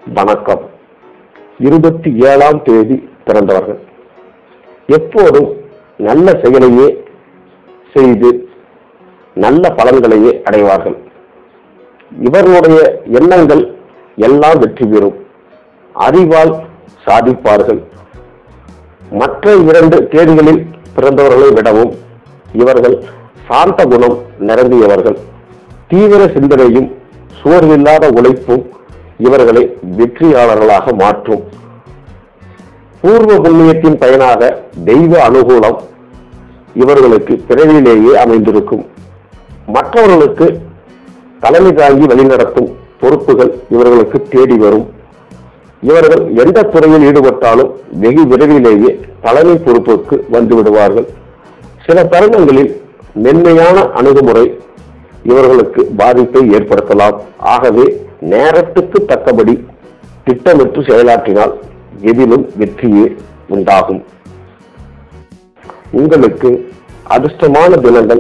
வணக்கம் இருபத்தி ஏழாம் தேதி பிறந்தவர்கள் எப்போதும் நல்ல செயலையே செய்து நல்ல பலன்களையே அடைவார்கள் இவர்களுடைய எண்ணங்கள் எல்லாம் வெற்றி பெறும் அறிவால் சாதிப்பார்கள் மற்ற இரண்டு தேதிகளில் பிறந்தவர்களை விடவும் இவர்கள் சாந்த குணம் நிரம்பியவர்கள் தீவிர சிந்தனையும் சோர்வில்லாத உழைப்பும் இவர்களை வெற்றியாளர்களாக மாற்றும் பூர்வ புண்ணியத்தின் பயனாக தெய்வ அனுகூலம் இவர்களுக்கு பிறவியிலேயே அமைந்திருக்கும் மற்றவர்களுக்கு தலைமை தாங்கி வழிநடத்தும் பொறுப்புகள் இவர்களுக்கு தேடி வரும் இவர்கள் எந்த துறையில் ஈடுபட்டாலும் வெகு விரைவிலேயே தலைமை பொறுப்புக்கு வந்து விடுவார்கள் சில தருணங்களில் மென்மையான அணுகுமுறை இவர்களுக்கு பாதிப்பை ஏற்படுத்தலாம் ஆகவே நேரத்துக்கு தக்கபடி திட்டமிட்டு செயலாற்றினால் எதிலும் வெற்றியே உண்டாகும் உங்களுக்கு அதிர்ஷ்டமான தினங்கள்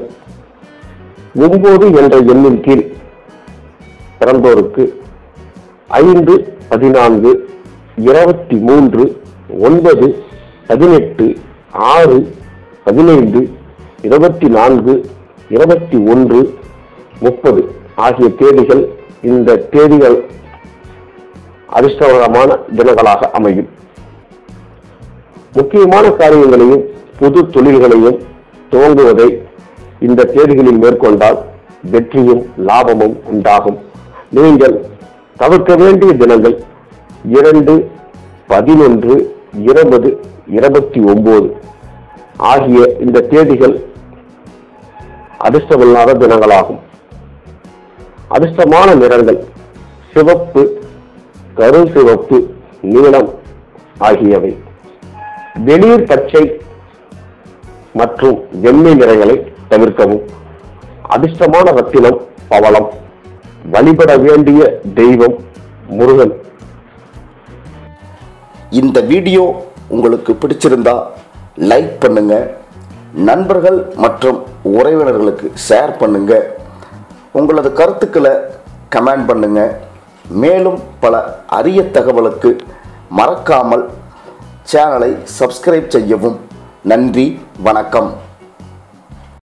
ஒன்பது என்ற எண்ணின் கீழ் பிறந்தோருக்கு ஐந்து பதினான்கு இருபத்தி மூன்று ஒன்பது பதினெட்டு ஆறு பதினைந்து இருபத்தி நான்கு இருபத்தி ஒன்று முப்பது ஆகிய தேதிகள் இந்த தேதிகள் அதிர்ஷ்டகரமான தினங்களாக அமையும் முக்கியமான காரியங்களையும் புது தொழில்களையும் துவங்குவதை இந்த தேதிகளில் மேற்கொண்டால் வெற்றியும் லாபமும் உண்டாகும் நீங்கள் தவிர்க்க வேண்டிய தினங்கள் இரண்டு பதினொன்று இருபது இருபத்தி ஒன்பது ஆகிய இந்த தேதிகள் அதிர்ஷ்டமில்லாத தினங்களாகும் அதிர்ஷ்டமான நிறங்கள் சிவப்பு கரு சிவப்பு நீலம் ஆகியவை வெளிர் பச்சை மற்றும் வெள்ளை நிறங்களை தவிர்க்கவும் அதிர்ஷ்டமான ரத்தினம் பவளம் வழிபட வேண்டிய தெய்வம் முருகன் இந்த வீடியோ உங்களுக்கு பிடிச்சிருந்தா லைக் பண்ணுங்க நண்பர்கள் மற்றும் உறவினர்களுக்கு ஷேர் பண்ணுங்க உங்களது கருத்துக்களை கமெண்ட் பண்ணுங்க மேலும் பல அரிய தகவலுக்கு மறக்காமல் சேனலை சப்ஸ்கிரைப் செய்யவும் நன்றி வணக்கம்